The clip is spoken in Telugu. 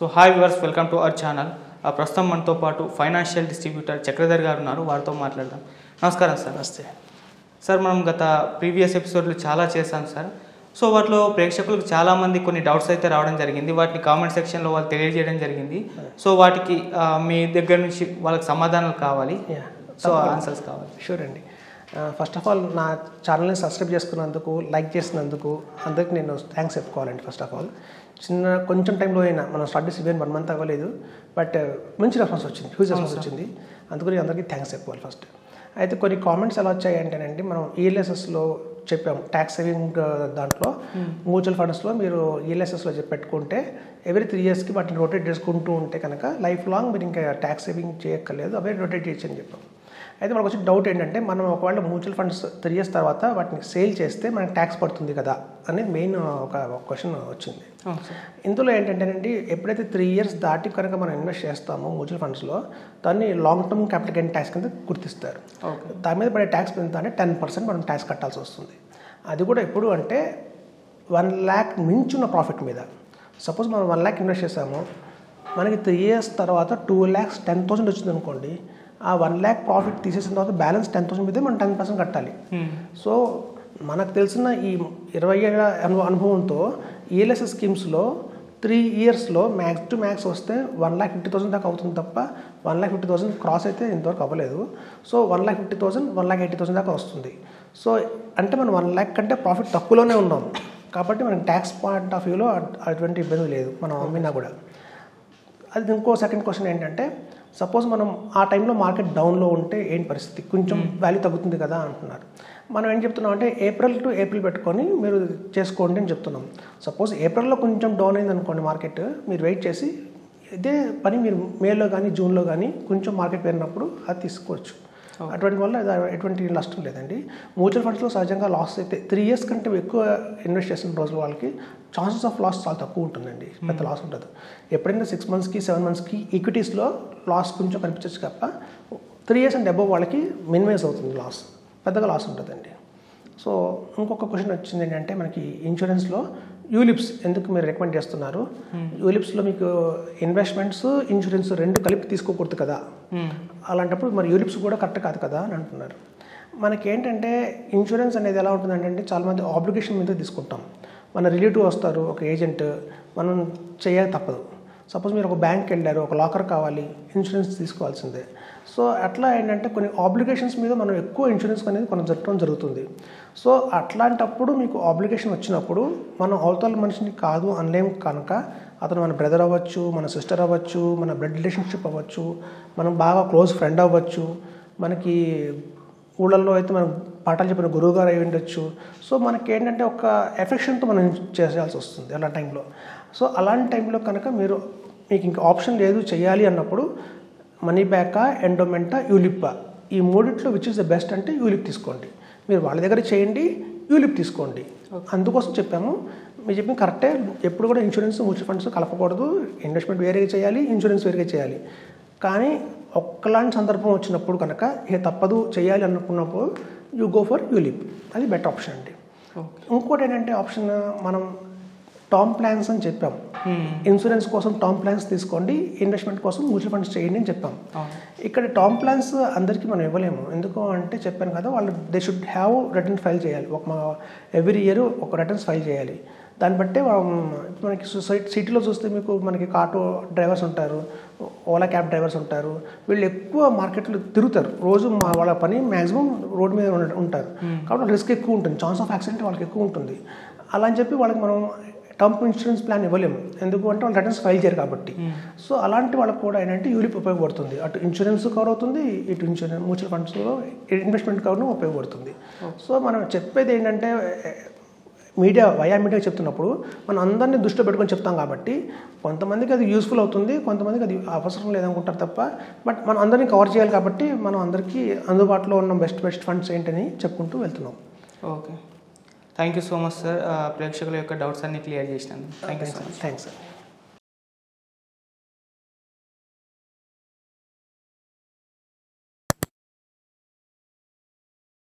so hi viewers welcome to our channel ప్రస్తుతం మనతో పాటు ఫైనాన్షియల్ డిస్ట్రిబ్యూటర్ చక్రధర్ గారు ఉన్నారు వారితో మాట్లాడదాం నమస్కారం సార్ నమస్తే సార్ మనం గత ప్రీవియస్ ఎపిసోడ్లు చాలా చేశాం సార్ సో వాటిలో ప్రేక్షకులకు చాలామంది కొన్ని డౌట్స్ అయితే రావడం జరిగింది వాటిని కామెంట్ సెక్షన్లో వాళ్ళు తెలియజేయడం జరిగింది సో వాటికి ఆ, మీ దగ్గర నుంచి వాళ్ళకి సమాధానాలు కావాలి యా సో ఆన్సర్స్ కావాలి షూర్ అండి ఫస్ట్ ఆఫ్ ఆల్ నా ఛానల్ని సబ్స్క్రైబ్ చేసుకున్నందుకు లైక్ చేసినందుకు అందరికి నేను థ్యాంక్స్ చెప్పుకోవాలండి ఫస్ట్ ఆఫ్ ఆల్ చిన్న కొంచెం టైంలో అయినా మనం స్టార్ట్ చేసి ఈవెన్ వన్ మంత్ అవ్వలేదు బట్ మంచి రెస్పాన్స్ వచ్చింది హ్యూజ్ రెస్పాన్స్ వచ్చింది అందుకని అందరికీ థ్యాంక్స్ చెప్పుకోవాలి ఫస్ట్ అయితే కొన్ని కామెంట్స్ ఎలా వచ్చాయి అంటేనండి మనం ఈఎల్ఎస్ఎస్లో చెప్పాం ట్యాక్స్ సేవింగ్ దాంట్లో మ్యూచువల్ ఫండ్స్లో మీరు ఈఎల్ఎస్ఎస్లో పెట్టుకుంటే ఎవ్రీ త్రీ ఇయర్స్కి వాటిని రొటేట్ చేసుకుంటూ ఉంటే కనుక లైఫ్ లాంగ్ మీరు ఇంకా ట్యాక్స్ సేవింగ్ చేయక్కర్లేదు అవే రొటేట్ చేయొచ్చు అని చెప్పాం అయితే మనకు వచ్చే డౌట్ ఏంటంటే మనం ఒకవేళ మ్యూచువల్ ఫండ్స్ త్రీ ఇయర్స్ తర్వాత వాటిని సేల్ చేస్తే మనకి ట్యాక్స్ పడుతుంది కదా అనేది మెయిన్ ఒక క్వశ్చన్ వచ్చింది అవును సార్ ఇందులో ఏంటంటేనండి ఎప్పుడైతే త్రీ ఇయర్స్ దాటి కనుక మనం ఇన్వెస్ట్ చేస్తామో మ్యూచువల్ ఫండ్స్లో దాన్ని long term capital gain tax కింద గుర్తిస్తారు ఓకే దాని మీద పడే ట్యాక్స్ ఎంత అంటే టెన్ పర్సెంట్ మనం ట్యాక్స్ కట్టాల్సి వస్తుంది అది కూడా ఎప్పుడు అంటే వన్ ల్యాక్ మించున్న ప్రాఫిట్ మీద సపోజ్ మనం వన్ ల్యాక్ ఇన్వెస్ట్ చేసాము మనకి త్రీ ఇయర్స్ తర్వాత టూ ల్యాక్స్ టెన్ థౌసండ్ వచ్చింది అనుకోండి ఆ వన్ ల్యాక్ ప్రాఫిట్ తీసేసిన తర్వాత బ్యాలెన్స్ టెన్ థౌసండ్ మీదే మనం టెన్ పర్సెంట్ కట్టాలి సో మనకు తెలిసిన ఈ ఇరవై ఏళ్ళ అను అనుభవంతో ఈఎల్ఎస్ఎస్ స్కీమ్స్లో త్రీ ఇయర్స్లో మ్యాక్స్ టు మ్యాక్స్ వస్తే వన్ ల్యాక్ ఫిఫ్టీ థౌసండ్ దాకా అవుతుంది తప్ప one lakh fifty thousand cross అయితే ఇంతవరకు అవ్వలేదు so one lakh fifty thousand one lakh eighty thousand దాకా వస్తుంది సో అంటే మనం వన్ ల్యాక్ కంటే ప్రాఫిట్ తక్కువలోనే ఉన్నాం కాబట్టి మనకి ట్యాక్స్ పాయింట్ ఆఫ్ వ్యూలో అటువంటి ఇబ్బంది లేదు మనం అమ్మినా కూడా అది ఇంకో సెకండ్ క్వశ్చన్ ఏంటంటే సపోజ్ మనం ఆ టైంలో మార్కెట్ డౌన్లో ఉంటే ఏంటి పరిస్థితి కొంచెం వాల్యూ తగ్గుతుంది కదా అంటున్నారు మనం ఏం చెప్తున్నాం అంటే ఏప్రిల్ టు ఏప్రిల్ పెట్టుకొని మీరు చేసుకోండి అని చెప్తున్నాం సపోజ్ ఏప్రిల్లో కొంచెం డౌన్ అయింది అనుకోండి మార్కెట్ మీరు వెయిట్ చేసి ఇదే పని మీరు మేలో కానీ జూన్లో కానీ కొంచెం మార్కెట్ పెరిగినప్పుడు అది తీసుకోవచ్చు అటువంటి వల్ల అది ఎటువంటి నష్టం లేదండి మ్యూచువల్ ఫండ్స్లో సహజంగా లాస్ అయితే త్రీ ఇయర్స్ కంటే ఎక్కువ ఇన్వెస్ట్ చేసిన రోజుల వాళ్ళకి ఛాన్సెస్ ఆఫ్ లాస్ చాలా తక్కువ ఉంటుందండి పెద్ద లాస్ ఉంటుంది ఎప్పుడైనా సిక్స్ మంత్స్కి సెవెన్ మంత్స్కి ఈక్విటీస్లో లాస్ కొంచెం కనిపించచ్చు తప్ప త్రీ ఇయర్స్ అండ్ అబవ్ వాళ్ళకి మినిమైజ్ అవుతుంది లాస్ పెద్దగా లాస్ ఉంటుందండి సో ఇంకొక క్వశ్చన్ వచ్చింది ఏంటంటే మనకి ఇన్సూరెన్స్లో యూలిప్స్ ఎందుకు మీరు రికమెండ్ చేస్తున్నారు యూలిప్స్లో మీకు ఇన్వెస్ట్మెంట్స్ ఇన్సూరెన్స్ రెండు కలిపి తీసుకోకూడదు కదా అలాంటప్పుడు మరి యూలిప్స్ కూడా కరెక్ట్ కాదు కదా అని అంటున్నారు మనకి ఏంటంటే ఇన్సూరెన్స్ అనేది ఎలా ఉంటుందంటే చాలామంది ఆబ్లిగేషన్ మీద తీసుకుంటాం మన రిలేటివ్ వస్తారు ఒక ఏజెంట్ మనం చేయ తప్పదు సపోజ్ మీరు ఒక బ్యాంక్ వెళ్ళారు ఒక లాకర్ కావాలి ఇన్సూరెన్స్ తీసుకోవాల్సిందే సో అట్లా ఏంటంటే కొన్ని ఆబ్లిగేషన్స్ మీద మనం ఎక్కువ ఇన్సూరెన్స్ అనేది మనం జరగడం జరుగుతుంది సో అట్లాంటప్పుడు మీకు ఆబ్లిగేషన్ వచ్చినప్పుడు మనం అవతల మనిషిని కాదు అనలేం కనుక అతను మన బ్రదర్ అవ్వచ్చు మన సిస్టర్ అవ్వచ్చు మన బ్లడ్ రిలేషన్షిప్ అవ్వచ్చు మనం బాగా క్లోజ్ ఫ్రెండ్ అవ్వచ్చు మనకి ఊళ్ళల్లో అయితే మనం పాఠాలు చెప్పిన గురువు గారు అయి ఉండొచ్చు సో మనకి ఏంటంటే ఒక ఎఫెక్షన్తో మనం చేయాల్సి వస్తుంది అలాంటి టైంలో సో అలాంటి టైంలో కనుక మీరు మీకు ఇంకా ఆప్షన్ లేదు చేయాలి అన్నప్పుడు మనీ బ్యాకా ఎండోమెంటా యూలిప్పా ఈ మూడిట్లో విచ్ ఇస్ ద బెస్ట్ అంటే యూలిప్ తీసుకోండి మీరు వాళ్ళ దగ్గర చేయండి యూలిప్ తీసుకోండి అందుకోసం చెప్పాము మీరు చెప్పిన కరెక్టే ఎప్పుడు కూడా ఇన్సూరెన్స్ మ్యూచువల్ ఫండ్స్ కలపకూడదు ఇన్వెస్ట్మెంట్ వేరేగా చేయాలి ఇన్సూరెన్స్ వేరేగా చేయాలి కానీ ఒక్కలాంటి సందర్భం వచ్చినప్పుడు కనుక ఏ తప్పదు చేయాలి అనుకున్నప్పుడు యూ గో ఫర్ యూలిప్ అది బెటర్ ఆప్షన్ అండి ఓకే ఇంకోటి ఏంటంటే ఆప్షన్ మనం టర్మ్ ప్లాన్స్ అని చెప్పాం ఇన్సూరెన్స్ కోసం టర్మ్ ప్లాన్స్ తీసుకోండి ఇన్వెస్ట్మెంట్ కోసం మ్యూచువల్ ఫండ్స్ చేయండి అని చెప్పాం అవును ఇక్కడ టర్మ్ ప్లాన్స్ అందరికీ మనం ఇవ్వలేము ఎందుకు అంటే చెప్పాను కదా వాళ్ళు they should have return file చేయాలి ఒక ఎవ్రీ ఇయర్ ఒక రిటర్న్స్ ఫైల్ చేయాలి దాన్ని బట్టే మనం ఇప్పుడు మనకి సొసైటీ సిటీలో చూస్తే మీకు మనకి ఆటో డ్రైవర్స్ ఉంటారు ఓలా క్యాబ్ డ్రైవర్స్ ఉంటారు వీళ్ళు ఎక్కువ మార్కెట్లో తిరుగుతారు రోజు మా వాళ్ళ పని మ్యాక్సిమం రోడ్ మీద ఉండ- ఉంటారు కాబట్టి రిస్క్ ఎక్కువ ఉంటుంది ఛాన్స్ ఆఫ్ యాక్సిడెంట్ వాళ్ళకి ఎక్కువ ఉంటుంది అలా అని చెప్పి వాళ్ళకి మనం టర్మ్ ఇన్సూరెన్స్ ప్లాన్ ఇవ్వలేము ఎందుకు అంటే వాళ్ళు రిటర్న్స్ ఫైల్ చేయరు కాబట్టి సో అలాంటి వాళ్ళకి కూడా ఏంటంటే యూలిప్ ఉపయోగపడుతుంది అటు ఇన్సూరెన్స్ కవర్ అవుతుంది ఇటు ఇన్సూరెన్స్ మ్యూచువల్ ఫండ్స్లో ఇన్వెస్ట్మెంట్ కవర్ను ఉపయోగపడుతుంది సో మనం చెప్పేది ఏంటంటే మీడియా వయా మీడియా చెప్తున్నప్పుడు మనం అందరినీ దృష్టిలో పెట్టుకొని చెప్తాం కాబట్టి కొంతమందికి అది యూస్ఫుల్ అవుతుంది కొంతమందికి అది అవసరం లేదనుకుంటారు తప్ప బట్ మనం అందరినీ కవర్ చేయాలి కాబట్టి మనం అందరికీ అందుబాటులో ఉన్న బెస్ట్ బెస్ట్ ఫండ్స్ ఏంటని చెప్పుకుంటూ వెళ్తున్నాం okay thank you so much sir ప్రేక్షకుల యొక్క డౌట్స్ అన్ని క్లియర్ చేసినాను thank you so much thanks sir